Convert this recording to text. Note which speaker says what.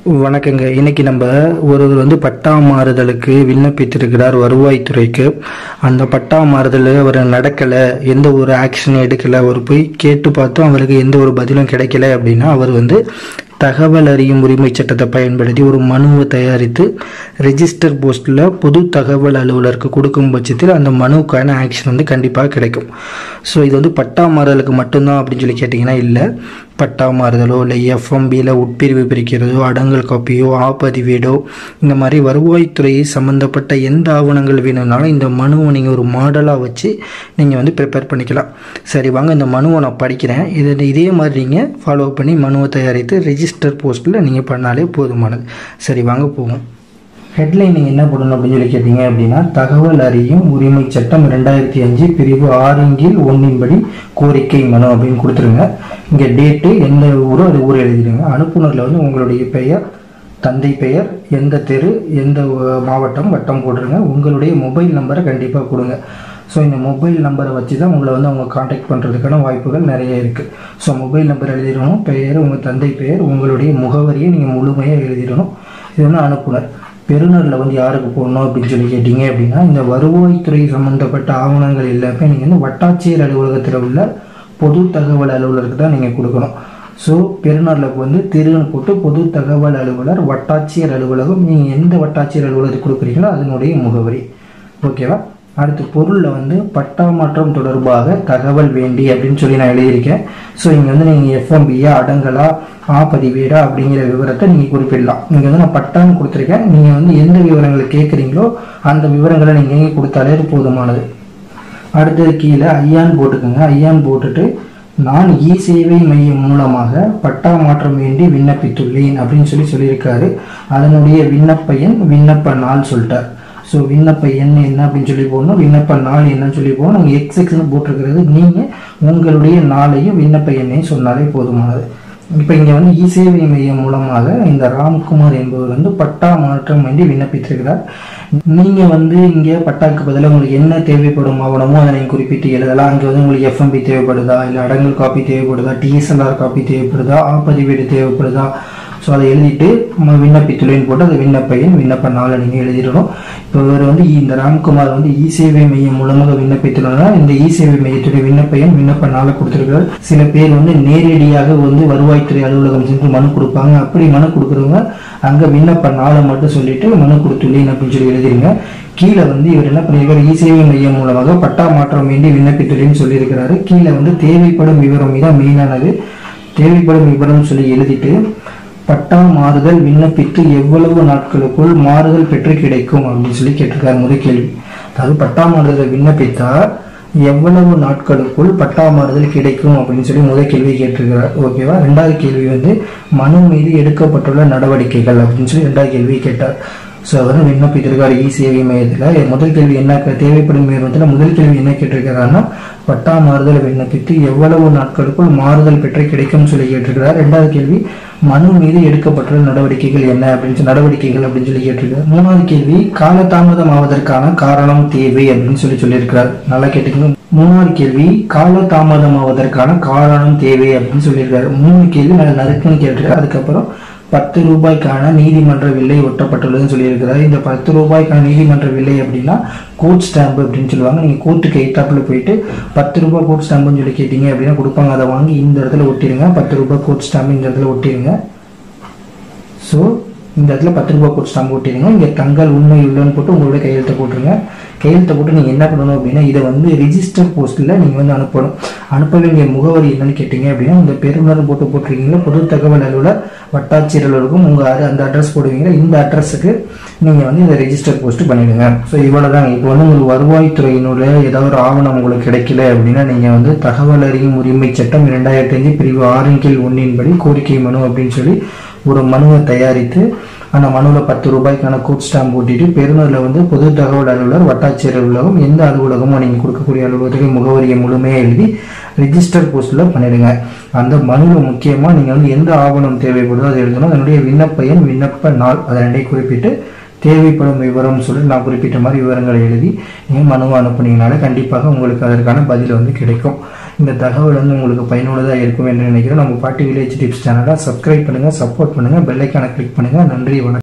Speaker 1: வணக்கங்க இன்னைக்கு நம்ம ஒருவர் வந்து பட்டா மாறுதலுக்கு விண்ணப்பித்திருக்கிறார் வருவாய்த்துறைக்கு அந்த பட்டா மாறுதல் அவர் நடக்கலை எந்த ஒரு ஆக்ஷனும் எடுக்கலை அவர் போய் கேட்டு பார்த்தோம் அவருக்கு எந்த ஒரு பதிலும் கிடைக்கல அப்படின்னா அவர் வந்து தகவல் அறியும் உரிமை சட்டத்தை பயன்படுத்தி ஒரு மனுவை தயாரித்து ரெஜிஸ்டர் போஸ்ட்டில் பொது தகவல் அலுவலருக்கு கொடுக்கும் பட்சத்தில் அந்த மனுவுக்கான ஆக்ஷன் வந்து கண்டிப்பாக கிடைக்கும் ஸோ இது வந்து பட்டா மாறுதலுக்கு மட்டும்தான் அப்படின்னு சொல்லி கேட்டிங்கன்னா இல்லை பட்டா மாறுதலோ இல்லை எஃப்எம்பியில் உட்பிரிவு பிரிக்கிறதோ அடங்கல் காப்பியோ ஆப்பதிவேடோ இந்த மாதிரி வருவாய்த்துறை சம்மந்தப்பட்ட எந்த ஆவணங்கள் வேணும்னாலும் இந்த மனுவை நீங்கள் ஒரு மாடலாக வச்சு நீங்கள் வந்து ப்ரிப்பேர் பண்ணிக்கலாம் சரி வாங்க இந்த மனுவை நான் படிக்கிறேன் இது இதே மாதிரி நீங்கள் ஃபாலோ பண்ணி மனுவை தயாரித்து ரெஜிஸ்டர் போஸ்ட்டில் நீங்கள் பண்ணாலே போதுமானது சரி வாங்க போவோம் ஹெட்லைன் நீங்கள் என்ன பண்ணணும் அப்படின்னு சொல்லி கேட்டீங்க அப்படின்னா தகவல் அறியும் உரிமை சட்டம் ரெண்டாயிரத்தி அஞ்சு பிரிவு ஆறின் கீழ் ஒன்றின்படி கோரிக்கை மனு அப்படின்னு கொடுத்துருங்க இங்கே டேட்டு எந்த ஊரோ அது ஊர் எழுதிடுங்க அனுப்புனரில் வந்து உங்களுடைய பெயர் தந்தை பெயர் எந்த தெரு எந்த அஹ், மாவட்டம் வட்டம் போட்டுருங்க உங்களுடைய மொபைல் நம்பரை கண்டிப்பாக கொடுங்க ஸோ இந்த மொபைல் நம்பரை வச்சு தான் உங்களை வந்து அவங்க காண்டாக்ட் பண்ணுறதுக்கான வாய்ப்புகள் நிறைய இருக்குது ஸோ மொபைல் நம்பர் எழுதிடணும் பெயர் உங்கள் தந்தை பெயர் உங்களுடைய முகவரியை நீங்கள் முழுமையாக எழுதிடணும் இது வந்து அனுப்புனர் பெறுநரில் வந்து யாருக்கு போடணும் அப்படின்னு சொல்லி கேட்டிங்க அப்படின்னா இந்த வருவாய்த்துறை சம்மந்தப்பட்ட ஆவணங்கள் எல்லாமே நீங்கள் வந்து வட்டாட்சியர் அலுவலகத்தில் உள்ள பொது தகவல் அலுவலருக்கு தான் நீங்கள் கொடுக்கணும் ஸோ பெறுநரில் வந்து திருன்னு போட்டு பொது தகவல் அலுவலர் வட்டாட்சியர் அலுவலகம் நீங்கள் எந்த வட்டாட்சியர் அலுவலகத்துக்கு கொடுக்குறீங்களோ அதனுடைய முகவரி ஓகேவா அடுத்து பொருளில் வந்து பட்டா மாற்றம் தொடர்பாக தகவல் வேண்டி அப்படின்னு சொல்லி நான் எழுதியிருக்கேன் ஸோ இங்கே வந்து நீங்கள் எஃப்எம்பியா அடங்கலா ஆ பதிவேடா அப்படிங்கிற விவரத்தை நீங்கள் குறிப்பிடலாம் இங்கே வந்து நான் பட்டான்னு கொடுத்துருக்கேன் நீங்கள் வந்து எந்த விவரங்களை கேட்குறீங்களோ அந்த விவரங்களை நீங்கள் இங்கே கொடுத்தாலே அது போதுமானது அடுத்தது கீழே ஐயான் போட்டுக்கோங்க ஐயான் போட்டுட்டு நான் இ சேவை மையம் மூலமாக பட்டா மாற்றம் வேண்டி விண்ணப்பித்துள்ளேன் அப்படின்னு சொல்லி சொல்லியிருக்காரு அதனுடைய விண்ணப்ப எண் விண்ணப்ப நாள் சொல்லிட்டார் ஸோ விண்ணப்ப எண் என்ன அப்படின்னு சொல்லி போடணும் விண்ணப்ப நாள் என்னன்னு சொல்லி போகணும் நாங்கள் எக்ஸ் எக்ஸ்னு போட்டிருக்கிறது நீங்கள் உங்களுடைய நாளையும் விண்ணப்ப எண்ணையும் சொன்னாலே போதுமானது இப்போ இங்கே வந்து இ சேவை மையம் மூலமாக இந்த ராம்குமார் என்பவர் வந்து பட்டா மாற்றம் வேண்டி விண்ணப்பித்திருக்கிறார் நீங்கள் வந்து இங்கே பட்டாக்கு பதிலாக உங்களுக்கு என்ன தேவைப்படும் ஆவணமோ அதை நீங்கள் குறிப்பிட்டு எழுதலாம் அங்கே வந்து உங்களுக்கு எஃப்எம்பி தேவைப்படுதா இல்லை அடங்கல் காப்பி தேவைப்படுதா டிஎஸ்எல்ஆர் காப்பி தேவைப்படுதா ஆ பதிவேடு தேவைப்படுதா ஸோ அதை எழுதிட்டு ம- விண்ணப்பித்துள்ளேன்னு போட்டு அந்த விண்ணப்ப எண் விண்ணப்ப நாளை நீங்கள் எழுதிடணும் இப்போ இவர் வந்து இ- இந்த ராம்குமார் வந்து இ சேவை மையம் மூலமாக விண்ணப்பித்துள்ளனர் இந்த இ சேவை மையத்துடைய விண்ணப்ப எண் விண்ணப்ப நாளை கொடுத்துருக்காரு சில பேர் வந்து நேரடியாக வந்து வருவாய்த்துறை அலுவலகம் சென்று மனு கொடுப்பாங்க அப்படி மனு கொடுக்குறவங்க அங்கே விண்ணப்ப நாளை மட்டும் சொல்லிட்டு மனு கொடுத்துள்ளேன் அப்படின்னு சொல்லி எழுதிருங்க கீழே வந்து இவர் என்ன பண்ணியிருக்காரு இ சேவை மையம் மூலமாக பட்டா மாற்றம் வேண்டி விண்ணப்பித்துள்ளேன்னு சொல்லியிருக்கிறாரு கீழே வந்து தேவைப்படும் விவரம் இதான் மெயினானது தேவைப்படும் விவரம் சொல்லி எழுதிட்டு பட்டா மாறுதல் விண்ணப்பித்து எவ்வளவு நாட்களுக்குள் மாறுதல் பெற்று கிடைக்கும் அப்படின்னு சொல்லி கேட்டிருக்காரு முதல் கேள்வி அதாவது பட்டா மாறுதலை விண்ணப்பித்தா எவ்வளவு நாட்களுக்குள் பட்டா மாறுதல் கிடைக்கும் அப்படின்னு சொல்லி முதல் கேள்வி கேட்டிருக்கிறார் ஓகேவா ரெண்டாவது கேள்வி வந்து மனு மீது எடுக்கப்பட்டுள்ள நடவடிக்கைகள் அப்படின்னு சொல்லி ரெண்டாவது கேள்வி கேட்டார் ஸோ அவர் விண்ணப்பித்திருக்காரு இ சேவை மையத்தில் முதல் கேள்வி என்ன கே- தேவைப்படும் விவரத்தில் முதல் கேள்வி என்ன கேட்டிருக்கிறாருன்னா பட்டா மாறுதல் விண்ணப்பித்து எவ்வளவு நாட்களுக்குள் மாறுதல் பெற்று கிடைக்கும்னு சொல்லி கேட்டிருக்கிறார் ரெண்டாவது கேள்வி மனு மீது எடுக்கப்பட்டுள்ள நடவடிக்கைகள் என்ன அப்படின்னு சொல்லி நடவடிக்கைகள் அப்படின்னு சொல்லி கேட்டிருக்காரு மூணாவது கேள்வி காலதாமதம் ஆவதற்கான காரணம் தேவை அப்படின்னு சொல்லி சொல்லியிருக்கிறார் நல்லா கேட்டுக்கணும் மூணாவது கேள்வி காலதாமதம் ஆவதற்கான காரணம் தேவை அப்படின்னு சொல்லியிருக்காரு மூணு கேள்வி நல்ல நறுக்குன்னு கேட்டிருக்காரு அதுக்கப்புறம் பத்து ரூபாய்க்கான நீதிமன்ற விலை ஒட்டப்பட்டுள்ளதுன்னு சொல்லியிருக்கிறார் இந்த பத்து ரூபாய்க்கான நீதிமன்ற விலை அப்படின்னா கோர்ட் ஸ்டாம்பு அப்படின்னு சொல்லுவாங்க நீங்கள் கோர்ட்டுக்கு எயித்தாப்பில் போயிட்டு பத்து ரூபாய் கோர்ட் ஸ்டாம்புன்னு சொல்லி கேட்டீங்க அப்படின்னா கொடுப்பாங்க அதை வாங்கி இந்த இடத்துல ஒட்டிடுங்க பத்து ரூபாய் கோர்ட் ஸ்டாம்பு இந்த இடத்துல ஒட்டிடுங்க ஸோ இந்த இடத்துல பத்து ரூபாய் கோட் ஸ்டாம்ப் ஒட்டிடுங்க இங்கே தங்கள் உண்மை இல்லைன்னு போட்டு உங்களுடைய கையெழுத்தை போட்டுருங்க கையெழுத்தை போட்டு நீங்கள் என்ன பண்ணணும் அப்படின்னா இதை வந்து ரிஜிஸ்டர் போஸ்ட்டில் நீங்கள் வந்து அனுப்பணும் அனுப்ப வேண்டிய முகவரி என்னன்னு கேட்டிங்க அப்படின்னா இந்த பெருநர் போட்டு போட்டிருக்கீங்களா பொது தகவல் அலுவலர் வட்டாட்சியர் அலுவலகம் உங்கள் அது அந்த அட்ரஸ் போடுவீங்களா இந்த அட்ரஸுக்கு நீங்கள் வந்து இதை ரெஜிஸ்டர் போஸ்ட் பண்ணிடுங்க ஸோ இவ்வளோ தான் இப்போ வந்து உங்களுக்கு வருவாய்த்துறையினுடைய ஏதாவது ஒரு ஆவணம் உங்களுக்கு கிடைக்கல அப்படின்னா நீங்கள் வந்து தகவல் அறியும் உரிமை சட்டம் இரண்டாயிரத்தி அஞ்சு பிரிவு ஆறின் கீழ் ஒன்றின்படி கோரிக்கை மனு அப்படின்னு சொல்லி ஒரு மனுவை தயாரித்து அந்த மனுவில் பத்து ரூபாய்க்கான கோட் ஸ்டாம்ப் ஓட்டிட்டு பெருநரில் வந்து பொது தகவல் அலுவலர் வட்டாட்சியர் அலுவலகம் எந்த அலுவலகமோ நீங்கள் கொடுக்கக்கூடிய அலுவலகத்துக்கு முகவரியை முழுமையாக எழுதி ரிஜிஸ்டர் போஸ்ட்டில் பண்ணிடுங்க அந்த மனுவில் முக்கியமாக நீங்கள் வந்து எந்த ஆவணம் தேவைப்படுதோ அதை எழுதணும் அதனுடைய விண்ணப்ப எண் விண்ணப்ப நாள் அதை ரெண்டையும் குறிப்பிட்டு தேவைப்படும் விவரம் சொல்லி நான் குறிப்பிட்ட மாதிரி விவரங்களை எழுதி நீங்கள் மனுவை அனுப்புனீங்கனாலே கண்டிப்பாக உங்களுக்கு அதற்கான பதில் வந்து கிடைக்கும் இந்த தகவல் வந்து உங்களுக்கு பயனுள்ளதாக இருக்கும் என்று நினைக்கிறேன் நம்ம பாட்டி வில்லேஜ் டிப்ஸ் சேனலை சப்ஸ்கிரைப் பண்ணுங்கள் சப்போர்ட் பண்ணுங்கள் பெல்லைக்கான கிளிக் பண்ணுங்கள் நன்றி வணக்கம்